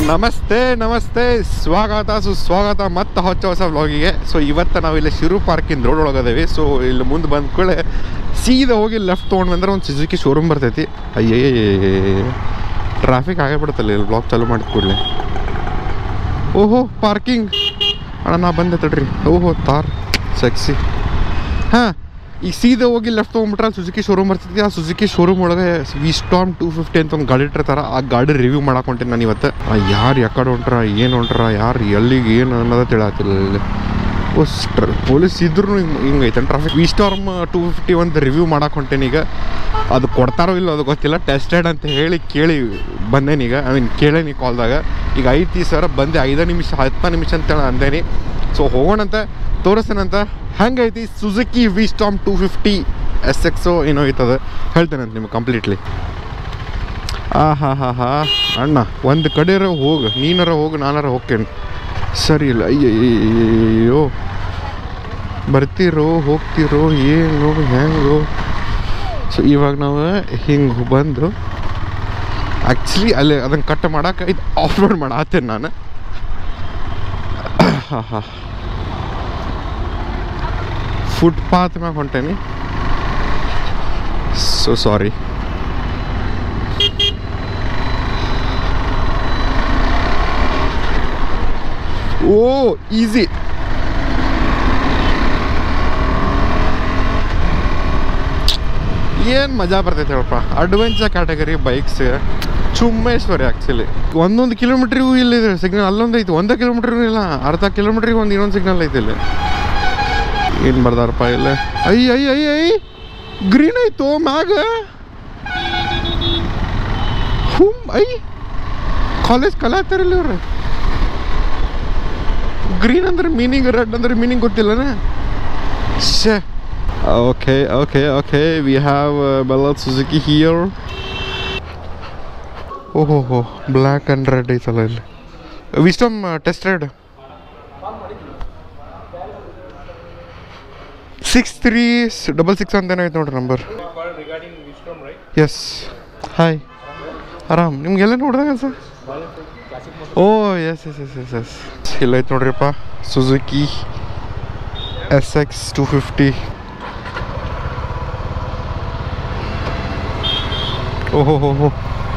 ನಮಸ್ತೆ ನಮಸ್ತೆ ಸ್ವಾಗತ ಸುಸ್ವಾಗತ ಮತ್ತು ಹೊಚ್ಚ ಹೊಸ ವ್ಲಾಗಿಗೆ ಸೊ ಇವತ್ತು ನಾವು ಇಲ್ಲಿ ಶಿರು ಪಾರ್ಕಿಂದ ರೋಡ್ ಒಳಗದೇವಿ ಸೊ ಇಲ್ಲಿ ಮುಂದೆ ಬಂದ ಕೂಡಲೇ ಸೀದಾ ಹೋಗಿ ಲೆಫ್ಟ್ ತೊಗೊಂಡು ಬಂದ್ರೆ ಒಂದು ಸುಜುಕಿ ಶೋರೂಮ್ ಬರ್ತೈತಿ ಅಯ್ಯೇ ಟ್ರಾಫಿಕ್ ಆಗೇ ಇಲ್ಲಿ ಬ್ಲಾಕ್ ಚಾಲೂ ಮಾಡಿದ ಕೂಡಲೇ ಓಹೋ ಪಾರ್ಕಿಂಗ್ ಅಣ್ಣ ನಾ ಬಂದೆ ತಡ್ರಿ ಓಹೋ ತಾರ್ ಸೆಕ್ಸಿ ಹಾಂ ಈಗ ಸೀದಾ ಹೋಗಿ ಲೆಫ್ಟ್ ತೊಗೊಂಡ್ಬಿಟ್ರೆ ಅಲ್ಲಿ ಸುಜುಕಿ ಶೋರೂಮ್ ಬರ್ತೈತಿ ಆ ಸುಜುಕಿ ಶೋರೂಮ್ ಒಳಗೆ ವಿಸ್ಟಾಮ್ ಟೂ ಫಿಫ್ಟಿ ಅಂತ ಒಂದು ಗಾಡಿ ಇಟ್ಟಿರ್ತಾರ ಆ ಗಾಡಿ ರಿವ್ಯೂ ಮಾಡಕ್ಕೆ ಹೊಂಟೀನಿ ನಾನು ಇವತ್ತು ಯಾರು ಯಾಕಡೆ ಹೊಂಟ್ರ ಏನು ಹೊಂಟ್ರ ಯಾರು ಎಲ್ಲಿಗೆ ಏನು ಅನ್ನೋದ ತಿಳತ್ತಿಲ್ಲ ಇಲ್ಲಿ ಓ ಸ್ಟ್ರ ಪೊಲೀಸ್ ಇದ್ರು ಹಿಂಗೆ ಐತೆ ಟ್ರಾಫಿಕ್ ವಿಸ್ಟಾರ್ಮ್ ಟೂ ಫಿಫ್ಟಿ ಒಂದು ರಿವ್ಯೂ ಮಾಡಕ್ಕೆ ಹೊಂಟೇನಿ ಈಗ ಅದು ಕೊಡ್ತಾರೋ ಇಲ್ಲ ಅದು ಗೊತ್ತಿಲ್ಲ ಟೆಸ್ಟೆಡ್ ಅಂತ ಹೇಳಿ ಕೇಳಿ ಬಂದೇನೀಗ ಐ ಮೀನ್ ಕೇಳೇನಿ ಕಾಲ್ದಾಗ ಈಗ ಐತಿ ಸರ್ ಬಂದೆ ಐದು ನಿಮಿಷ ಹತ್ತು ನಿಮಿಷ ಅಂತೇಳಿ ಅಂದೇನಿ ಸೊ ಹೋಗೋಣಂತ ತೋರಿಸ್ತೇನಂತ ಹಂಗೈತಿ Suzuki V Strom two fifty S X ಏನೋ ಐತದ ಹೇಳ್ತೇನಂತ ನಿಮ್ಗೆ ಕಂಪ್ಲೀಟ್ಲಿ ಆ ಹಾ ಹಾ ಹಾ ಅಣ್ಣ ಒಂದು ಕಡೆರ ಹೋಗು ನೀನಾರ ಹೋಗು ನಾನಾರ ಹೋಗ್ತೇನೆ ಸರಿ ಇಲ್ಲ ಅಯ್ಯಯ್ಯೋ ಬರ್ತಿರೋ ಹೋಗ್ತಿರೋ ಏನು ಹೆಂಗೋ ಸೊ ಇವಾಗ ನಾವು ಹಿಂಗೆ ಬಂದು ಆ್ಯಕ್ಚುಲಿ ಅಲ್ಲಿ ಅದನ್ನು ಕಟ್ ಮಾಡೋಕೆ ಇದು ಆಫ್ ರೋಡ್ ಮಾಡತ್ತೇನೆ ನಾನು ಹಾಂ ಹಾಂ ಫುಟ್ಪಾತ್ ಮ್ಯಾಗ ಹೊಂಟೇನಿ ಸೊ ಸಾರಿ ಓ ಈಸಿ ಏನು ಮಜಾ ಬರ್ತೈತೆ ಹೇಳಪ್ಪ ಅಡ್ವೆಂಚರ್ ಕ್ಯಾಟಗರಿ ಬೈಕ್ಸ್ ಚುಮ್ಮೇಶ್ವರಿ ಆ್ಯಕ್ಚುಲಿ ಒಂದೊಂದು ಕಿಲೋಮೀಟ್ರಿಗೂ ಇಲ್ಲಿದೆ ಸಿಗ್ನಲ್ ಅಲ್ಲೊಂದು ಐತಿ ಒಂದೇ ಕಿಲೋಮೀಟ್ರಿಗೂ ಇಲ್ಲ ಅರ್ಧ ಕಿಲೋಮೀಟ್ರಿಗೆ ಒಂದು ಇನ್ನೊಂದು ಸಿಗ್ನಲ್ ಐತಿ ಇಲ್ಲಿ ಏನು ಬರ್ದಾರಪ್ಪ ಇಲ್ಲ ಐ ಐ ಐ ಐ ಗ್ರೀನ್ ಐತೋ ಮ್ಯಾಗ ಹುಮ್ ಐ ಕಾಲೇಜ್ ಕಲಾತಾರಿಲ್ಲ ಇವ್ರು ಗ್ರೀನ್ ಅಂದ್ರೆ ಮೀನಿಂಗ್ ರೆಡ್ ಅಂದ್ರೆ ಮೀನಿಂಗ್ ಗೊತ್ತಿಲ್ಲನ ಶೇ okay okay okay we have Bellad Suzuki here ಓಹೋ ಹೋ ಬ್ಲ್ಯಾಕ್ ಆ್ಯಂಡ್ ರೆಡ್ ಐತಲ್ಲ ಇಲ್ಲಿ V Strom tested six three double six ಅಂತ ಏನೈತೆ ನೋಡ್ರಿ number regarding Wisdom, right? Yes hi ಆರಾಮ್ ನಿಮ್ಗೆಲ್ಲ ನೋಡ್ದಂಗ ಸರ್ ಓ yes yes yes yes yes ಇಲ್ಲ ಐತೆ ನೋಡ್ರಿಪ್ಪ Suzuki S X to fifty ಓಹೋ ಹೋ ಹೋ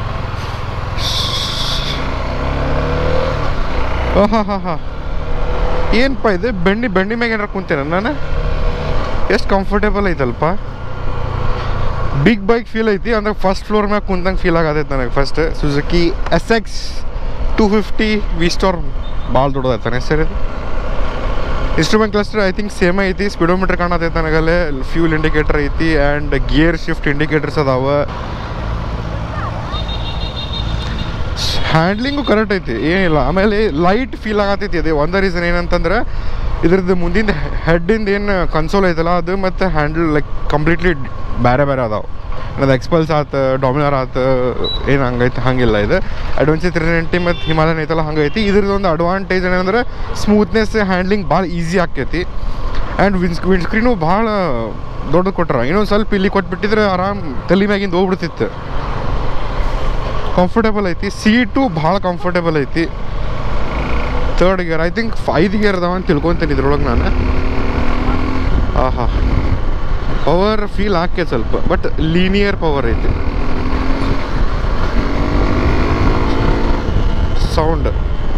ಹಾಂ ಹಾಂ ಹಾಂ ಏನಪ್ಪ ಇದು ಬೆಣ್ಣಿ ಬೆಣ್ಣಿ ಮ್ಯಾಗ ಏನಾರ ಕುಂತೇನ ನಾನು ಎಷ್ಟು ಕಂಫರ್ಟೇಬಲ್ ಐತಲ್ಪ ಬಿಗ್ ಬೈಕ್ ಫೀಲ್ ಐತಿ ಅಂದ್ರೆ ಫಸ್ಟ್ ಫ್ಲೋರ್ ಮ್ಯಾಗ ಕುಂತಂಗೆ ಫೀಲ್ ಆಗತೈತೆ ನನಗೆ first Suzuki S X two fifty V Strom ಭಾಳ ದೊಡ್ಡದೈತಾನೆ ಹೆಸರು ಇದು instrument cluster I think same ಐತಿ ಸ್ಪೀಡೋಮೀಟರ್ ಕಾಣತೈತೆ ನನಗಲ್ಲೇ ಫ್ಯೂಲ್ ಇಂಡಿಕೇಟರ್ ಐತಿ ಆ್ಯಂಡ್ ಗಿಯರ್ ಶಿಫ್ಟ್ ಇಂಡಿಕೇಟರ್ಸ್ ಅದಾವ ಹ್ಯಾಂಡ್ಲಿಂಗು ಕರೆಕ್ಟ್ ಐತಿ ಏನಿಲ್ಲ ಆಮೇಲೆ ಲೈಟ್ ಫೀಲ್ ಆಗತೈತಿ ಅದೇ ಒಂದೇ ರೀಸನ್ ಏನಂತಂದ್ರೆ ಇದ್ರದ್ದು ಮುಂದಿನ ಹೆಡ್ಡಿಂದ ಏನು ಕನ್ಸೋಲ್ ಐತಲ್ಲ ಅದು ಮತ್ತು ಹ್ಯಾಂಡಲ್ ಲೈಕ್ ಕಂಪ್ಲೀಟ್ಲಿ ಬೇರೆ ಬೇರೆ ಅದಾವೆ ಅದು ಎಕ್ಸ್ಪಲ್ಸ್ ಆತು ಡಾಮಿನರ್ ಆತು ಏನು ಹಂಗೈತೆ ಹಂಗಿಲ್ಲ ಇದು ಅಡ್ವೆಂಚರ್ ತ್ರೀ ನೈಂಟಿ ಮತ್ತು ಹಿಮಾಲಯನ್ ಐತಲ್ಲ ಹಂಗೈತಿ ಇದ್ರದ್ದು ಒಂದು ಅಡ್ವಾಂಟೇಜ್ ಏನಂದ್ರೆ ಸ್ಮೂತ್ನೆಸ್ ಹ್ಯಾಂಡ್ಲಿಂಗ್ ಭಾಳ ಈಸಿ ಆಕೈತಿ ಆ್ಯಂಡ್ ವಿಂಡ್ ವಿಂಡ್ ಸ್ಕ್ರೀನು ಭಾಳ ದೊಡ್ಡದು ಕೊಟ್ರ ಇನ್ನೊಂದು ಸ್ವಲ್ಪ ಇಲ್ಲಿ ಕೊಟ್ಬಿಟ್ಟಿದ್ರೆ ಆರಾಮ್ ತಲೆ ಮ್ಯಾಗಿಂದ ಹೋಗ್ಬಿಡ್ತಿತ್ತು ಕಂಫರ್ಟೇಬಲ್ ಐತಿ ಸೀಟು ಭಾಳ ಕಂಫರ್ಟೇಬಲ್ ಐತಿ ತರ್ಡ್ ಗಿಯರ್ ಐ ಥಿಂಕ್ ಐದು ಗಿಯರ್ ಅದಾವ ಅಂತ ತಿಳ್ಕೊತೀನಿ ಇದ್ರೊಳಗೆ ನಾನು ಆಹಾ ಪವರ್ ಫೀಲ್ ಹಾಕಿ ಸ್ವಲ್ಪ ಬಟ್ ಲೀನಿಯರ್ ಪವರ್ ಐತಿ ಸೌಂಡ್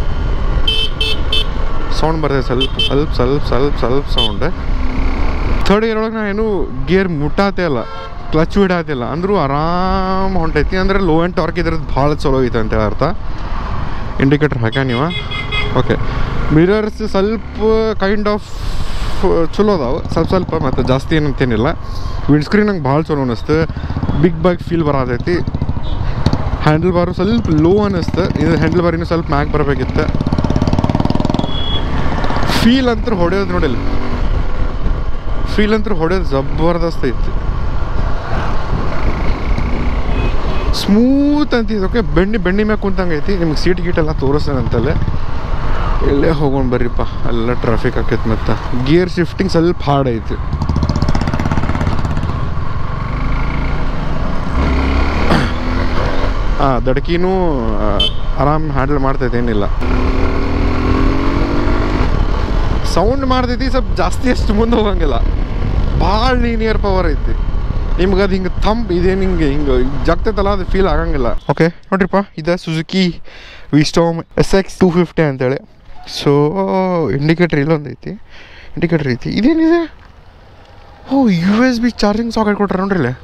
ಸೌಂಡ್ ಬರ್ತದೆ ಸ್ವಲ್ಪ ಸ್ವಲ್ಪ ಸ್ವಲ್ಪ ಸ್ವಲ್ಪ ಸ್ವಲ್ಪ ಸೌಂಡ್ ಥರ್ಡ್ ಇಯರ್ ಒಳಗೆ ನಾನು ಏನು ಗೇರ್ ಮುಟ್ಟಾತೆ ಅಲ್ಲ ಕ್ಲಚ್ ಬಿಡಾತಿಲ್ಲ ಅಂದರೂ ಆರಾಮ್ ಹೊಂಟೈತಿ ಅಂದ್ರೆ ಲೋ ಆ್ಯಂಡ್ ಟಾರ್ಕ್ ಇದ್ರದ್ದು ಭಾಳ ಚಲೋ ಐತೆ ಅಂತ ಹೇಳಿ ಅರ್ಥ ಇಂಡಿಕೇಟರ್ ಹಾಕ್ಯ ನೀವು ಓಕೆ ಮಿರರ್ಸ್ ಸ್ವಲ್ಪ ಕೈಂಡ್ ಆಫ್ ಚಲೋ ಅದಾವೆ ಸ್ವಲ್ಪ ಸ್ವಲ್ಪ ಮತ್ತು ಜಾಸ್ತಿ ಏನಂತೇನಿಲ್ಲ ವಿಂಡ್ ಸ್ಕ್ರೀನ್ ನಂಗೆ ಭಾಳ ಚಲೋ ಅನ್ನಿಸ್ತು ಬಿಗ್ ಬೈಕ್ ಫೀಲ್ ಬರತೈತಿ ಹ್ಯಾಂಡಲ್ ಬಾರು ಸ್ವಲ್ಪ ಲೋ ಅನ್ನಿಸ್ತು ಇದು ಹ್ಯಾಂಡಲ್ ಬಾರ್ ಇನ್ನೂ ಸ್ವಲ್ಪ ಮ್ಯಾಗ್ ಬರಬೇಕಿತ್ತು ಫೀಲ್ ಅಂತೂ ಹೊಡೆಯೋದು ನೋಡಿಲ್ಲ ಫೀಲ್ ಅಂತೂ ಹೊಡೆಯೋದು ಜಬರ್ದಸ್ತ್ ಐತಿ ಸ್ಮೂತ್ ಅಂತಿದ್ದು ಓಕೆ ಬೆಣ್ಣಿ ಬೆಣ್ಣಿ ಮ್ಯಾಗ ಕುಂತಂಗೆ ಐತಿ ನಿಮ್ಗೆ ಸೀಟ್ ಗೀಟ್ ಎಲ್ಲ ತೋರಿಸ್ತೇನಂತಲ್ಲೇ ಇಲ್ಲೇ ಹೋಗೋಣ ಬರ್ರಿಪ್ಪ ಎಲ್ಲ ಟ್ರಾಫಿಕ್ ಆಕೈತಿ ಮತ್ತು ಗಿಯರ್ ಶಿಫ್ಟಿಂಗ್ ಸ್ವಲ್ಪ ಹಾರ್ಡ್ ಐತಿ ಹಾಂ ದಡ್ಕಿನೂ ಆರಾಮ್ ಹ್ಯಾಂಡಲ್ ಮಾಡ್ತೈತೆ ಏನಿಲ್ಲ ಸೌಂಡ್ ಮಾಡ್ತೈತಿ ಸ್ವಲ್ಪ ಜಾಸ್ತಿ ಅಷ್ಟು ಮುಂದೆ ಹೋಗಂಗಿಲ್ಲ ಭಾಳ ಲೀನಿಯರ್ ಪವರ್ ಐತಿ ನಿಮ್ಗೆ ಅದು ಹಿಂಗೆ ಥಂಪ್ ಇದೇನು ಹಿಂಗೆ ಹಿಂಗೆ ಜಗ್ತೈತಲ್ಲ ಅದು ಫೀಲ್ ಆಗಂಗಿಲ್ಲ ಓಕೆ ನೋಡ್ರಿಪ್ಪ ಇದು Suzuki V Strom S X two fifty ಅಂತೇಳಿ ಸೊ ಇಂಡಿಕೇಟ್ರ್ ಇಲ್ಲೊಂದು ಐತಿ ಇಂಡಿಕೇಟ್ರ್ ಐತಿ ಇದೇನಿದೆ ಓ U S B charging socket ಕೊಟ್ರೆ ನೋಡ್ರಿ ಇಲ್ಲಿ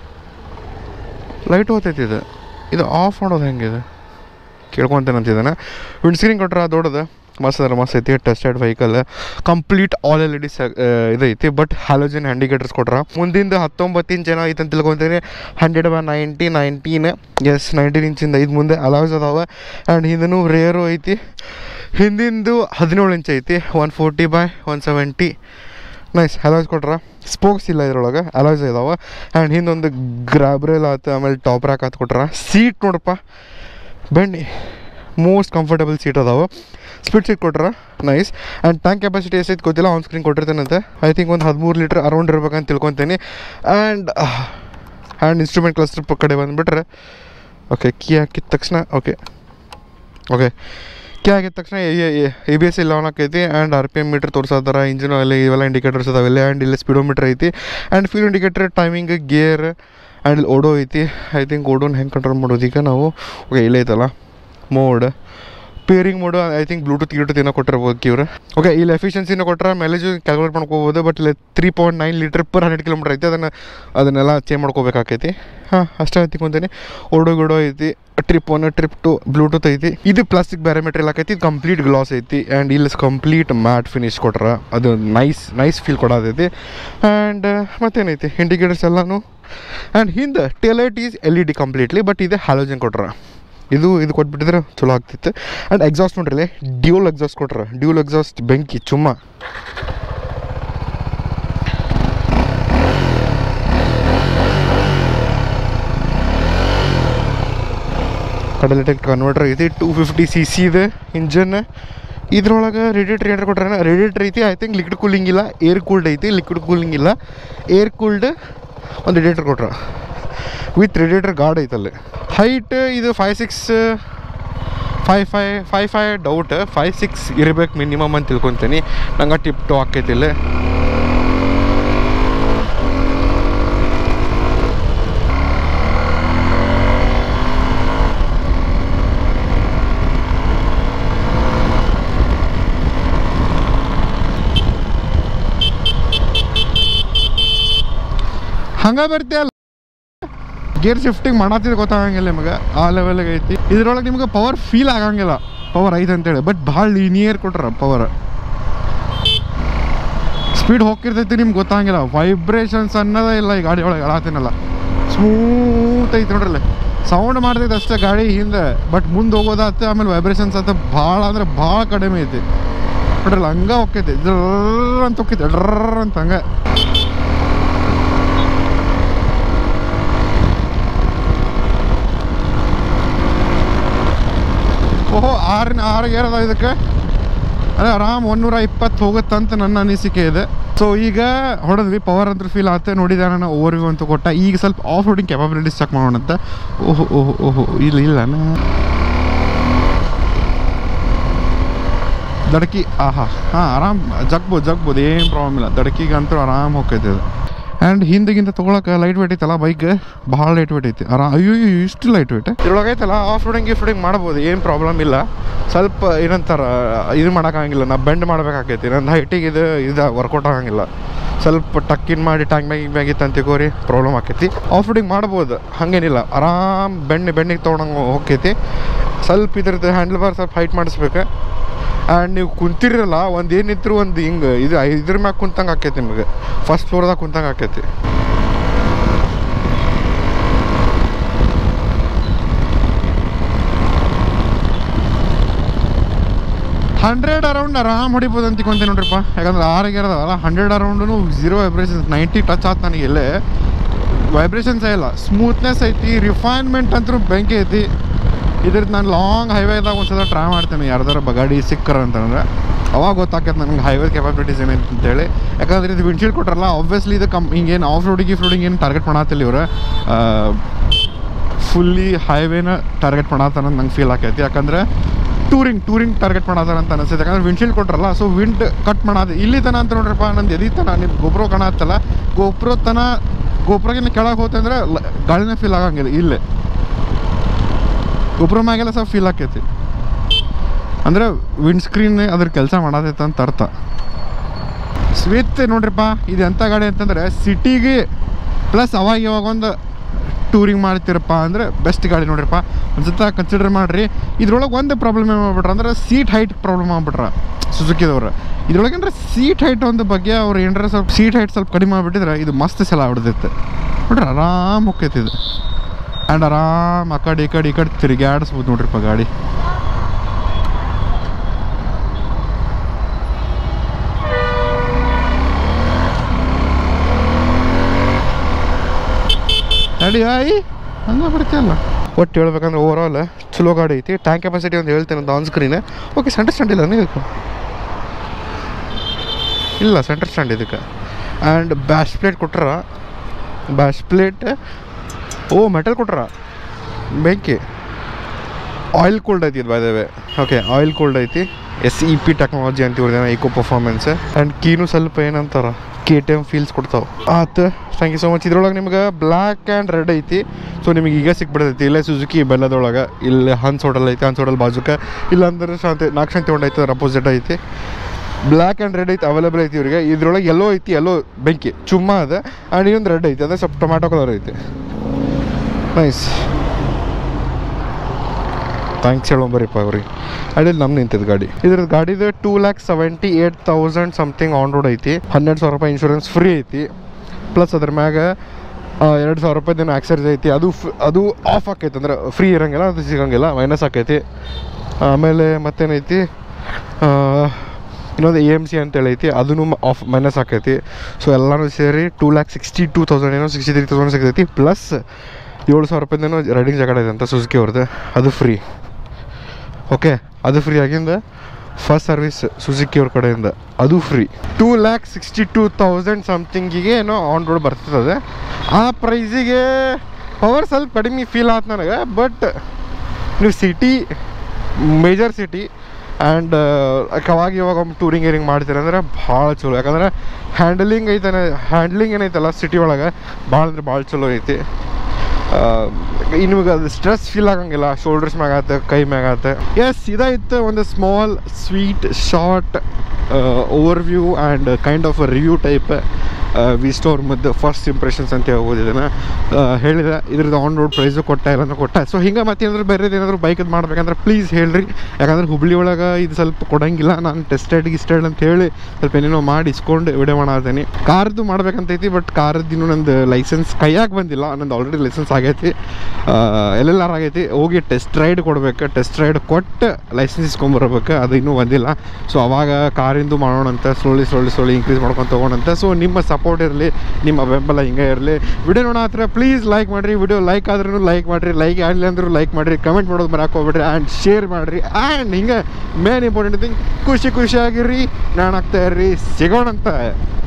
ಲೈಟ್ ಹೋಗ್ತೈತಿ ಇದು ಇದು ಆಫ್ ಮಾಡೋದು ಹೆಂಗಿದೆ ಕೇಳ್ಕೊತೇನೆ ಅಂತಿದ್ದಾನೆ ವಿಂಡ್ ಸ್ಕ್ರೀನ್ ಕೊಟ್ರೆ ದೊಡ್ಡದು ಮಸ್ತ್ ಅದ್ರ ಮಸ್ತ್ ಐತಿ tested vehicle complete all L E D ಇದೈತಿ ಬಟ್ ಹ್ಯಾಲೋಜನ್ ಇಂಡಿಕೇಟರ್ಸ್ ಕೊಟ್ರ ಮುಂದಿಂದ ಹತ್ತೊಂಬತ್ತು ಇಂಚ್ ಏನೋ ಐತೆ ಅಂತ ತಿಳ್ಕೊತೀನಿ hundred by ninety nineteen yes nineteen ಇಂಚಿಂದ ಇದು ಮುಂದೆ ಅಲಾವ್ಸ್ ಅದಾವೆ ಆ್ಯಂಡ್ ಹಿಂದೂ ರೇರು ಐತಿ ಹಿಂದಿಂದು ಹದಿನೇಳು ಇಂಚ್ ಐತಿ one forty by one seventy nice alloys ಕೊಟ್ರ ಸ್ಪೋಕ್ಸ್ ಇಲ್ಲ ಇದ್ರೊಳಗೆ ಅಲಾಯ್ಸ್ ಇದಾವೆ ಆ್ಯಂಡ್ ಹಿಂದೊಂದು ಗ್ರಾಬ್ರೆಲ್ ಆತು ಆಮೇಲೆ ಟಾಪ್ ರ್ಯಾಕ್ ಆತು ಕೊಟ್ರ ಸೀಟ್ ನೋಡಪ್ಪ ಬನ್ನಿ ಮೋಸ್ಟ್ ಕಂಫರ್ಟಬಲ್ ಸೀಟ್ ಅದಾವೆ ಸ್ಪೀಡ್ ಸೀಟ್ ಕೊಟ್ರ ನೈಸ್ ಆ್ಯಂಡ್ ಟ್ಯಾಂಕ್ ಕೆಪಾಸಿಟಿ ಎಷ್ಟೈತೆ ಗೊತ್ತಿಲ್ಲ ಆನ್ ಸ್ಕ್ರೀನ್ ಕೊಟ್ಟಿರ್ತೇನಂತೆ ಐ ಥಿಂಕ್ ಒಂದು ಹದಿಮೂರು ಲೀಟ್ರ್ ಅರೌಂಡ್ ಇರ್ಬೇಕಂತ ತಿಳ್ಕೊತೀನಿ ಆ್ಯಂಡ್ ಆ್ಯಂಡ್ ಇನ್ಸ್ಟ್ರೂಮೆಂಟ್ ಕ್ಲಸ್ಟರ್ ಕಡೆ ಬಂದುಬಿಟ್ರೆ ಓಕೆ ಕೀ ಹಾಕಿದ ತಕ್ಷಣ ಓಕೆ ಓಕೆ ಕೀ ಆಗಿದ ತಕ್ಷಣ ಎ ಬಿ ಎಸ್ ಇಲ್ಲ ಆನ್ ಆಕೈತಿ and R P M meter ತೋರಿಸತ್ತಾರ ಇಂಜಿನ್ ಅಲ್ಲಿ ಇವೆಲ್ಲ ಇಂಡಿಕೇಟರ್ಸ್ ಅದಾವೆಲ್ಲ ಆ್ಯಂಡ್ ಇಲ್ಲಿ ಸ್ಪೀಡೋಮೀಟ್ರ್ ಐತಿ and fuel indicator timing gear and ಇಲ್ಲಿ ಓಡೋ ಐತಿ ಐ ಥಿಂಕ್ ಓಡೋನ್ ಹೆಂಗೆ ಕಂಟ್ರೋಲ್ ಮಾಡೋದು ಈಗ ನಾವು ಓಕೆ ಇಲ್ಲೇ ಐತಲ್ಲ mode pairing mode I think Bluetooth Bluetooth ಏನೋ ಕೊಟ್ಟಿರ್ಬೋದು ಇವ್ರು ಓಕೆ ಇಲ್ಲಿ ಎಫಿಷಿಯನ್ಸಿನ ಕೊಟ್ಟರೆ ಮೈಲೇಜು ಕ್ಯಾಲ್ಕುಲೇಟ್ ಮಾಡ್ಕೋಬೋದು ಬಟ್ ಇಲ್ಲಿ three point nine litre per hundred kilometre ಐತಿ ಅದನ್ನು ಅದನ್ನೆಲ್ಲ ಚೇಂಜ್ ಮಾಡ್ಕೋಬೇಕಾಕೈತಿ ಹಾಂ ಅಷ್ಟೇ ತಿಳ್ಕೊಂತೀನಿ ಓಡೋ ಗಿಡೋ ಐತಿ trip one trip two Bluetooth ಐತಿ ಇದು ಪ್ಲಾಸ್ಟಿಕ್ ಬ್ಯಾರೆ ಮೆಟೀರಿಯಲ್ ಆಕೈತಿ ಇದು ಕಂಪ್ಲೀಟ್ ಗ್ಲಾಸ್ ಐತಿ ಆ್ಯಂಡ್ ಇಲ್ಲಿ ಕಂಪ್ಲೀಟ್ ಮ್ಯಾಟ್ ಫಿನಿಶ್ ಕೊಟ್ರ ಅದು ನೈಸ್ ನೈಸ್ ಫೀಲ್ ಕೊಡೋದೈತಿ ಆ್ಯಂಡ್ ಮತ್ತೇನೈತಿ ಇಂಡಿಕೇಟರ್ಸ್ ಎಲ್ಲನೂ ಆ್ಯಂಡ್ ಹಿಂದೆ tail light is L E D completely but ಇದೆ ಹ್ಯಾಲೋಜನ್ ಕೊಟ್ರ ಇದು ಇದು ಕೊಟ್ಬಿಟ್ಟಿದ್ರೆ ಚಲೋ ಆಗ್ತಿತ್ತು ಆ್ಯಂಡ್ ಎಕ್ಸಾಸ್ಟ್ ನೋಡ್ರಿ ಡ್ಯೂಲ್ ಎಕ್ಸಾಸ್ಟ್ ಕೊಟ್ರ ಡ್ಯೂಲ್ ಎಕ್ಸಾಸ್ಟ್ ಬೆಂಕಿ ಚುಮ್ಮ ಕಡಲೆಟೆಕ್ ಕನ್ವರ್ಟರ್ ಐತಿ ಟೂ ಫಿಫ್ಟಿ ಸಿ ಸಿ ಇದೆ ಇಂಜನ್ ಇದ್ರೊಳಗೆ ರೇಡಿಯೇಟರ್ ಏನಾರು ಕೊಟ್ರೆ ರೇಡಿಯೇಟರ್ ಐತಿ ಐ ಥಿಂಕ್ ಲಿಕ್ವಿಡ್ ಕೂಲಿಂಗ್ ಇಲ್ಲ ಏರ್ ಕೂಲ್ಡ್ ಐತಿ ಲಿಕ್ವಿಡ್ ಕೂಲಿಂಗ್ ಇಲ್ಲ ಏರ್ ಕೂಲ್ಡ್ ಒಂದು ರೇಡಿಯೇಟರ್ ಕೊಟ್ರ ವಿತ್ ರೇಡಿಯೇಟರ್ ಗಾರ್ಡ್ ಐತಲ್ಲಿ ಹೈಟ್ ಇದು ಫೈವ್ ಸಿಕ್ಸ್ ಫೈ ಫೈ ಫೈ ಫೈ ಡೌಟ್ ಫೈವ್ ಸಿಕ್ಸ್ ಇರಬೇಕು ಮಿನಿಮಮ್ ಅಂತ ತಿಳ್ಕೊತೀನಿ ನಂಗೆ ಟಿಪ್ ಟು ಆಕೈತಿ ಇಲ್ಲಿ ಹಂಗ ಬರ್ತೀಯಲ್ಲ ಗೇರ್ ಶಿಫ್ಟಿಂಗ್ ಮಾಡತ್ತಿದ್ ಗೊತ್ತಾಗಂಗಿಲ್ಲ ನಿಮಗೆ ಆ ಲೆವೆಲ್ಗೆ ಐತಿ ಇದ್ರೊಳಗೆ ನಿಮ್ಗೆ ಪವರ್ ಫೀಲ್ ಆಗಂಗಿಲ್ಲ ಪವರ್ ಐತೆ ಅಂತೇಳಿ ಬಟ್ ಭಾಳ ಲೀನಿಯರ್ ಕೊಟ್ರ ಪವರ್ ಸ್ಪೀಡ್ ಹೋಗಿರ್ತೈತಿ ನಿಮ್ಗೆ ಗೊತ್ತಾಗಿಲ್ಲ ವೈಬ್ರೇಷನ್ಸ್ ಅನ್ನೋದೇ ಇಲ್ಲ ಈ ಗಾಡಿ ಒಳಗೆ ಹೇಳತ್ತೀನಲ್ಲ ಸ್ಮೂತ್ ಐತಿ ನೋಡ್ರಲ್ಲ ಸೌಂಡ್ ಮಾಡ್ತೈತೆ ಅಷ್ಟೇ ಗಾಡಿ ಹಿಂದೆ ಬಟ್ ಮುಂದೆ ಹೋಗೋದಾತ ಆಮೇಲೆ ವೈಬ್ರೇಷನ್ಸ್ ಆತ ಭಾಳ ಅಂದ್ರೆ ಭಾಳ ಕಡಿಮೆ ಐತಿ ನೋಡ್ರಲ್ಲ ಹಂಗ ಹೋಗ್ತೈತಿ ಜರ್ರ್ ಅಂತ ಹೋಗ್ತೈತಿ ಡ್ರರ್ ಅಂತ ಹಂಗೆ ಓಹೋ ಆರಿನ ಆರು ಗೇರ್ ಅದಾವ ಇದಕ್ಕೆ ಅದೇ ಆರಾಮ್ ಒಂದೂರ ಇಪ್ಪತ್ತು ಹೋಗುತ್ತಂತ ನನ್ನ ಅನಿಸಿಕೆ ಇದೆ ಸೊ ಈಗ ಹೊಡೆದ್ವಿ ಪವರ್ ಅಂತ ಫೀಲ್ ಆಗುತ್ತೆ ನೋಡಿದೆ ನಾನು ಓವರ್ ವ್ಯೂ ಅಂತ ಕೊಟ್ಟ ಈಗ ಸ್ವಲ್ಪ ಆಫ್ ರೋಡಿಂಗ್ ಕೆಪಾಬಿಲಿಟೀಸ್ ಚೆಕ್ ಮಾಡೋಣ ಅಂತ ಓಹೋ ಓಹೋ ಓಹೋ ಇಲ್ಲ ಇಲ್ಲ ದಡಕಿ ಆಹಾ ಹಾಂ ಆರಾಮ್ ಜಗ್ಬೋದು ಜಗ್ಬೋದು ಏನು ಪ್ರಾಬ್ಲಮ್ ಇಲ್ಲ ದಡಕಿಗಂತೂ ಆರಾಮ್ ಹೋಗ್ತೈತೆ ಇದು ಆ್ಯಂಡ್ ಹಿಂದಿಗಿಂತ ತೊಗೊಳಕ್ಕೆ ಲೈಟ್ ವೇಟ್ ಐತಲ್ಲ ಬೈಕ್ ಭಾಳ ಲೈಟ್ ವೇಟ್ ಐತಿ ಆರಾಮ್ ಅಯ್ಯೋ ಅಯ್ಯೋ, ಇಷ್ಟು ಲೈಟ್ ವೇಟ್ ಇದ್ರೊಳಗೆ ಐತಲ್ಲ ಆಫ್ ರೋಡಿಂಗ್ ಗಿಫ್ ರೋಡಿಂಗ್ ಮಾಡ್ಬೋದು ಏನು ಪ್ರಾಬ್ಲಮ್ ಇಲ್ಲ ಸ್ವಲ್ಪ ಏನಂತಾರ ಇದು ಮಾಡೋಕ್ಕಾಗಿಲ್ಲ ನಾ ಬೆಂಡ್ ಮಾಡ್ಬೇಕಾಕೈತಿ ನನ್ನ ಹೈಟಿಗೆ ಇದು ಇದು ವರ್ಕೌಟ್ ಆಗಂಗಿಲ್ಲ ಸ್ವಲ್ಪ ಟಕ್ಕಿನ್ ಮಾಡಿ ಟ್ಯಾಂಕ್ ಮ್ಯಾಗಿಂಗ್ ಮ್ಯಾಗಿತ್ತು ಅಂತ ತಿಳ್ಕೋರಿ ಪ್ರಾಬ್ಲಮ್ ಆಕೈತಿ ಆಫ್ ರೋಡಿಂಗ್ ಮಾಡ್ಬೋದು ಹಾಗೇನಿಲ್ಲ ಆರಾಮ್ ಬೆಣ್ಣೆ ಬೆಣ್ಣಿಗೆ ತೊಗೊಂಡಂಗೆ ಹೋಗ್ತೈತಿ ಸ್ವಲ್ಪ ಇದ್ರದ್ದು ಹ್ಯಾಂಡಲ್ ಬಾರ್ ಸ್ವಲ್ಪ ಹೈಟ್ ಮಾಡಿಸ್ಬೇಕು ಆ್ಯಂಡ್ ನೀವು ಕುಂತಿರಲ್ಲ ಒಂದು ಏನಿದ್ರು ಒಂದು ಹಿಂಗೆ ಇದು ಇದ್ರ ಮ್ಯಾಗ ಕುಂತಂಗೆ ಆಕೈತಿ ನಿಮಗೆ ಫಸ್ಟ್ ಫ್ಲೋರ್ದಾಗ ಕುಂತಂಗೆ ಆಕೈತಿ ಹಂಡ್ರೆಡ್ ಅರೌಂಡ್ ಆರಾಮ್ ಹೊಡಿಬೋದು ಅಂತ ತಿಳ್ಕೊಂತೀನಿ ನೋಡ್ರಿಪ್ಪ ಯಾಕಂದ್ರೆ ಆರಿಗೆ ಇರೋದಲ್ಲ hundred around zero vibrations ninety touch ಆಯ್ತು ನನಗೆ ಎಲ್ಲೇ ವೈಬ್ರೇಷನ್ಸ್ ಇಲ್ಲ ಸ್ಮೂತ್ನೆಸ್ ಐತಿ ರಿಫೈನ್ಮೆಂಟ್ ಅಂತೂ ಬೆಂಕಿ ಐತಿ ಇದ್ರದ್ದು ನಾನು ಲಾಂಗ್ ಹೈವೇದಾಗ ಒಂದ್ಸಲ ಟ್ರೈ ಮಾಡ್ತೇನೆ ಯಾರ್ದಾರ ಬಗಾಡಿ ಸಿಕ್ಕರ ಅಂತಂದ್ರೆ ಅವಾಗ ಗೊತ್ತಾಕೈತೆ ನನಗೆ ಹೈವೇ ಕೆಪಾಬಿಲಿಟೀಸ್ ಏನೇನು ಅಂತೇಳಿ ಯಾಕಂದ್ರೆ ಇದು ವಿಂಡ್ಶೀಲ್ಡ್ ಕೊಟ್ರಲ್ಲ ಆಬ್ವಿಯಸ್ಲಿ ಇದು ಕಮ್ ಹಿಂಗೇನು ಆಫ್ ರೋಡಿಂಗ್ ಗೀಫ್ ರೋಡಿಂಗ್ ಏನು ಟಾರ್ಗೆಟ್ ಮಾಡತ್ತಿಲ್ಲ ಇವ್ರು ಫುಲ್ಲಿ ಹೈವೇನ ಟಾರ್ಗೆಟ್ ಮಾಡತ್ತಾನ ನಂಗೆ ಫೀಲ್ ಆಕೈತಿ ಯಾಕಂದ್ರೆ ಟೂರಿಂಗ್ ಟೂರಿಂಗ್ ಟಾರ್ಗೆಟ್ ಮಾಡತ್ತಾರ ಅಂತ ಅನಿಸ್ತೈತೆ ಯಾಕಂದ್ರೆ ವಿಂಡ್ಶೀಲ್ಡ್ ಕೊಟ್ರಲ್ಲ ಸೊ ವಿಂಡ್ ಕಟ್ ಮಾಡಾದ ಇಲ್ಲಿ ತನ ಅಂತ ನೋಡ್ರಪ್ಪ ನಂದು ಎದಿ ತನ ನಿಮ್ಮ ಗೊಬ್ರ ಕಾಣತ್ತಲ್ಲ ಗೊಬ್ರ ತನ ಗೊಬ್ರಗಿನ ಕೆಳಗೆ ಹೋತೆ ಅಂದ್ರೆ ಲ- ಗಾಳಿನೇ ಫೀಲ್ ಆಗಂಗಿಲ್ಲ ಇಲ್ಲೇ ಗೊಬ್ರ ಮ್ಯಾಗೆಲ್ಲ ಸ್ವಲ್ಪ ಫೀಲ್ ಆಕೈತಿ ಅಂದ್ರೆ ವಿಂಡ್ ಸ್ಕ್ರೀನ್ ಅದ್ರ ಕೆಲಸ ಮಾಡತೈತೆ ಅಂತ ಅರ್ಥ ಸ್ವಿತ್ ನೋಡ್ರಿಪ್ಪ ಇದು ಎಂಥ ಗಾಡಿ ಅಂತಂದ್ರೆ ಸಿಟಿಗೆ ಪ್ಲಸ್ ಅವಾಗ ಇವಾಗ ಒಂದು ಟೂರಿಂಗ್ ಮಾಡ್ತೀರಪ್ಪ ಅಂದರೆ ಬೆಸ್ಟ್ ಗಾಡಿ ನೋಡ್ರಿಪ್ಪ ಒಂದ್ಸತ ಕನ್ಸಿಡರ್ ಮಾಡಿರಿ ಇದ್ರೊಳಗೆ ಒಂದು ಪ್ರಾಬ್ಲಮ್ ಏನು ಮಾಡ್ಬಿಟ್ರೆ ಅಂದ್ರೆ ಸೀಟ್ ಹೈಟ್ ಪ್ರಾಬ್ಲಮ್ ಆಗ್ಬಿಟ್ರ ಸುಜುಕಿದವ್ರು ಇದ್ರೊಳಗೆ ಅಂದ್ರೆ ಸೀಟ್ ಹೈಟ್ ಒಂದು ಬಗ್ಗೆ ಅವ್ರು ಏನಾರ ಸ್ವಲ್ಪ ಸೀಟ್ ಹೈಟ್ ಸ್ವಲ್ಪ ಕಡಿಮೆ ಮಾಡಿಬಿಟ್ಟಿದ್ರೆ ಇದು ಮಸ್ತ್ ಸಲ ಆಗ್ಬಿಡ್ತೈತೆ ನೋಡ್ರಿ ಆರಾಮ್ ಹೋಗ್ತೈತಿ ಇದು ಆ್ಯಂಡ್ ಆರಾಮ್ ಆ ಕಡೆ ಈ ಕಡೆ ಈ ಕಡೆ ತಿರುಗಾಡಿಸ್ಬೋದು ನೋಡ್ರಿಪ್ಪ ಗಾಡಿ ನಡಿ ಆಯಿ ಹಂಗೆ ಬರ್ತೀಯಲ್ಲ ಒಟ್ಟು ಹೇಳ್ಬೇಕಂದ್ರೆ ಓವರ್ ಆಲ್ ಚಲೋ ಗಾಡಿ ಐತಿ ಟ್ಯಾಂಕ್ ಕೆಪಾಸಿಟಿ ಒಂದು ಹೇಳ್ತೇನೆ ಅಂತ on screen okay centre stand ಇಲ್ಲ ಇದಕ್ಕೆ ಇಲ್ಲ ಸೆಂಟರ್ ಸ್ಟ್ಯಾಂಡ್ ಇದಕ್ಕೆ ಆ್ಯಂಡ್ ಬ್ಯಾಶ್ ಪ್ಲೇಟ್ ಕೊಟ್ರ ಬ್ಯಾಶ್ ಪ್ಲೇಟ್ ಓ ಮೆಟಲ್ ಕೊಟ್ರ ಬೆಂಕಿ ಆಯಿಲ್ ಕೂಲ್ಡ್ ಐತಿ ಇದು ಬಾಯ್ದವೆ ಓಕೆ ಆಯಿಲ್ ಕೂಲ್ಡ್ ಐತಿ ಎಸ್ ಇ ಪಿ ಟೆಕ್ನಾಲಜಿ ಅಂತ ಇವ್ರದೇನ ಈಕೋ ಪರ್ಫಾರ್ಮೆನ್ಸ್ ಆ್ಯಂಡ್ ಕೀನು ಸ್ವಲ್ಪ ಏನಂತಾರ ಕೆ ಟಿ ಎಮ್ ಫೀಲ್ಸ್ ಕೊಡ್ತಾವೆ ಆತ ಥ್ಯಾಂಕ್ ಯು ಸೊ ಮಚ್ ಇದ್ರೊಳಗೆ ನಿಮ್ಗೆ ಬ್ಲ್ಯಾಕ್ ಆ್ಯಂಡ್ ರೆಡ್ ಐತಿ ಸೊ ನಿಮಗೆ ಈಗ ಸಿಕ್ಬಿಡ್ತೈತಿ ಇಲ್ಲೇ ಸುಜುಕಿ ಬೆಲ್ಲದೊಳಗೆ ಇಲ್ಲಿ ಹನ್ಸ್ ಹೋಟೆಲ್ ಐತಿ ಹನ್ಸ್ ಹೋಟೆಲ್ ಬಾಜುಕ ಇಲ್ಲಾಂದ್ರೆ ಶಾಂತಿ ನಾಲ್ಕು ಶಾಂತಿ ಹೊಂಡ ಐತಿ ಅದ್ರ ಅಪೋಸಿಟ್ ಐತಿ ಬ್ಲ್ಯಾಕ್ ಆ್ಯಂಡ್ ರೆಡ್ ಐತಿ ಅವೈಲೇಬಲ್ ಐತಿ ಇವ್ರಿಗೆ ಇದ್ರೊಳಗೆ ಎಲ್ಲೋ ಐತಿ ಎಲ್ಲೋ ಬೆಂಕಿ ಚುಮ್ಮ ಅದ ಆ್ಯಂಡ್ ಇನ್ನೊಂದು ರೆಡ್ ಐತಿ ಅದೇ ಸ್ವಲ್ಪ ಟೊಮ್ಯಾಟೊ ಕಲರ್ ಐತಿ ನೈಸ್ ಥ್ಯಾಂಕ್ಸ್ ಹೇಳೋಂಬರಿಪ್ಪ ಅವ್ರಿಗೆ ಅಡಿಯಲ್ಲಿ ನಮ್ಮ ನಿಂತಿದ್ದು ಗಾಡಿ ಇದ್ರದ್ದು ಗಾಡಿದು two lakh seventy eight thousand something on road ಐತಿ ಹನ್ನೆರಡು ಸಾವಿರ ರೂಪಾಯಿ ಇನ್ಶೂರೆನ್ಸ್ ಫ್ರೀ ಐತಿ ಪ್ಲಸ್ ಅದ್ರ ಮ್ಯಾಗ ಎರಡು ಸಾವಿರ ರೂಪಾಯಿದೇನು ಆಕ್ಸರ್ಜ್ ಐತಿ ಅದು ಫ್- ಅದು ಆಫ್ ಆಕೈತಿ ಅಂದ್ರೆ ಫ್ರೀ ಇರಂಗಿಲ್ಲ ಅದು ಸಿಗಂಗಿಲ್ಲ ಮೈನಸ್ ಆಕೈತಿ ಆಮೇಲೆ ಮತ್ತೇನೈತಿ ಆ, ಇನ್ನೊಂದು ಎ ಎಮ್ ಸಿ ಅಂತೇಳಿ ಐತಿ ಅದನ್ನು ಆಫ್ ಮೈನಸ್ ಆಕೈತಿ ಸೊ ಎಲ್ಲನೂ ಸೇರಿ two lakh sixty two thousand ಏನೋ ಸಿಕ್ಸ್ಟಿ ತ್ರೀ ತೌಸಂಡ್ ಸಿಗ್ತೈತಿ ಪ್ಲಸ್ ಏಳು ಸಾವಿರ ರೂಪಾಯಿಂದೇನೋ ರೈಡಿಂಗ್ ಜಾಗ ಇದೆ ಅಂತ ಸುಜುಕಿ ಅವ್ರದ್ದು ಅದು ಫ್ರೀ ಓಕೆ ಅದು ಫ್ರೀ ಆಗಿಂದ ಫಸ್ಟ್ ಸರ್ವಿಸ್ ಸುಜುಕಿ ಅವ್ರ ಕಡೆಯಿಂದ ಅದು free two lakh sixty two thousand ಸಮಥಿಂಗಿಗೆ ಏನೋ ಆನ್ ರೋಡ್ ಬರ್ತದೆ ಆ ಪ್ರೈಸಿಗೆ ಪವರ್ ಸ್ವಲ್ಪ ಕಡಿಮೆ ಫೀಲ್ ಆಯ್ತು ನನಗೆ ಬಟ್ ನೀವು ಸಿಟಿ ಮೇಜರ್ ಸಿಟಿ ಆ್ಯಂಡ್ ಅವಾಗ ಇವಾಗ ಒಮ್ಮೆ ಟೂರಿಂಗ್ ಏರಿಂಗ್ ಮಾಡ್ತೀರ ಅಂದ್ರೆ ಭಾಳ ಚಲೋ ಯಾಕಂದ್ರೆ ಹ್ಯಾಂಡಲಿಂಗ್ ಐತಾನೆ ಹ್ಯಾಂಡ್ಲಿಂಗ್ ಏನೈತಲ್ಲ ಸಿಟಿ ಒಳಗೆ ಭಾಳ ಅಂದ್ರೆ ಭಾಳ ಚಲೋ ಐತಿ ನಿಮಗೆ ಅದು ಸ್ಟ್ರೆಸ್ ಫೀಲ್ ಆಗಂಗಿಲ್ಲ ಶೋಲ್ಡರ್ಸ್ ಮ್ಯಾಗ ಆತ ಕೈ ಮ್ಯಾಗ ಆತ ಎಸ್ ಇದಾಯ್ತು ಒಂದು small sweet short overview and kind of review type V Strom ಮದ್ದು ಫಸ್ಟ್ ಇಂಪ್ರೆಷನ್ಸ್ ಅಂತ ಹೇಳ್ಬೋದು ಇದನ್ನು ಹೇಳಿದೆ ಇದ್ರದ್ದು ಆನ್ ರೋಡ್ ಪ್ರೈಸು ಕೊಟ್ಟ ಇಲ್ಲ ಕೊಟ್ಟ ಸೊ ಹಿಂಗೆ ಮತ್ತೇನಾದ್ರು ಬೇರೆದು ಏನಾದರೂ ಬೈಕದ್ದು ಮಾಡ್ಬೇಕಂದ್ರೆ ಪ್ಲೀಸ್ ಹೇಳ್ರಿ ಯಾಕಂದ್ರೆ ಹುಬ್ಳಿ ಒಳಗೆ ಇದು ಸ್ವಲ್ಪ ಕೊಡಂಗಿಲ್ಲ ನಾನು ಟೆಸ್ಟೆಡ್ ಗಿಸ್ಟೆಡ್ ಅಂತ ಹೇಳಿ ಸ್ವಲ್ಪ ಏನೇನೋ ಮಾಡಿ ಇಸ್ಕೊಂಡು ವಿಡಿಯೋ ಮಾಡತ್ತೀನಿ ಕಾರ್ದು ಮಾಡ್ಬೇಕಂತೈತಿ ಬಟ್ ಕಾರ್ದು ಇನ್ನೂ ನಂದು ಲೈಸೆನ್ಸ್ ಕೈಯಾಗಿ ಬಂದಿಲ್ಲ ನಂದು ಆಲ್ರೆಡಿ ಲೈಸೆನ್ಸ್ ಆಗೈತಿ ಎಲ್ ಎಲ್ ಆರ್ ಆಗೈತಿ ಹೋಗಿ ಟೆಸ್ಟ್ ರೈಡ್ ಕೊಡ್ಬೇಕು ಟೆಸ್ಟ್ ರೈಡ್ ಕೊಟ್ಟು ಲೈಸೆನ್ಸ್ ಇಸ್ಕೊಂಬರ್ಬೇಕು ಅದು ಇನ್ನೂ ಬಂದಿಲ್ಲ ಸೊ ಅವಾಗ ಕಾರಿಂದು ಮಾಡೋಣಂತ ಸ್ಲೋಲಿ ಸ್ಲೋಲಿ ಸ್ಲೋಲಿ ಇನ್ಕ್ರೀಸ್ ಮಾಡ್ಕೊಂಡು ತೊಗೊಳಂತ ಸೊ ನಿಮ್ಮ ಸಪೋರ್ಟ್ ಇರಲಿ ನಿಮ್ಮ ಬೆಂಬಲ ಹಿಂಗೆ ಇರಲಿ ವಿಡಿಯೋ ನೋಡೋ ಹತ್ರ ಪ್ಲೀಸ್ ಲೈಕ್ ಮಾಡಿರಿ ವಿಡಿಯೋ ಲೈಕ್ ಆದ್ರೂ ಲೈಕ್ ಮಾಡಿರಿ ಲೈಕ್ ಆಗಲಿ ಅಂದ್ರೂ ಲೈಕ್ ಮಾಡಿರಿ ಕಮೆಂಟ್ ಮಾಡೋದು ಬರಕ್ಕೆ ಹೋಗ್ಬಿಡ್ರಿ ಆ್ಯಂಡ್ ಶೇರ್ ಮಾಡಿರಿ ಆ್ಯಂಡ್ ಹಿಂಗೆ ಮೇನ್ ಇಂಪಾರ್ಟೆಂಟ್ ಥಿಂಗ್ ಖುಷಿ ಖುಷಿಯಾಗಿರಿ ನಾನು ಆಗ್ತಾ ಇರ್ರಿ ಸಿಗೋಣಂತ